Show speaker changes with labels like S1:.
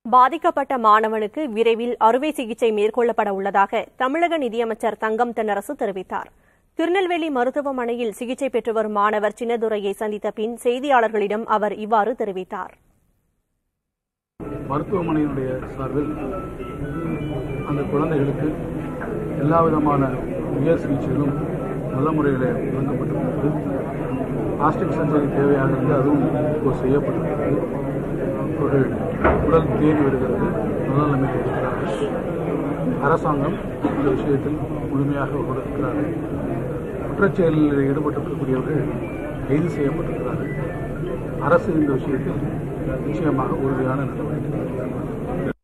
S1: பாதிக்கப்பட்ட மாணவனுக்கு விரைவில் அறுவை சிகிச்சை மேற்கொள்ளப்பட உள்ளதாக தமிழக நிதியமைச்சர் தங்கம் தென்னரசு தெரிவித்தார் திருநெல்வேலி மருத்துவமனையில் சிகிச்சை பெற்று வரும் மாணவர் சின்னதுரையை சந்தித்த பின் செய்தியாளர்களிடம் அவர் இவ்வாறு தெரிவித்தார்
S2: மருத்துவமனையினுடைய சார்பில் அந்த குழந்தைகளுக்கு எல்லா விதமான உயர் சிகிச்சைகளும் நல்ல முறையில் வழங்கப்பட்டிருக்கிறது பிளாஸ்டிக் சர்ஜரி தேவையாக இருந்து அதுவும் இப்போ செய்யப்பட்டிருக்கிறது ஒரு உடல் தேறி வருகிறது நல்ல நிலைமையில் இருக்கிறார்கள் அரசாங்கம் இந்த விஷயத்தில் முழுமையாக கொடுக்கிறார்கள் குற்றச்செயலில் ஈடுபட்டிருக்கக்கூடியவர்கள் கைது செய்யப்பட்டிருக்கிறார்கள் அரசு இந்த விஷயத்தில் நிச்சயமாக உறுதியான நடவடிக்கை எடுக்கும்.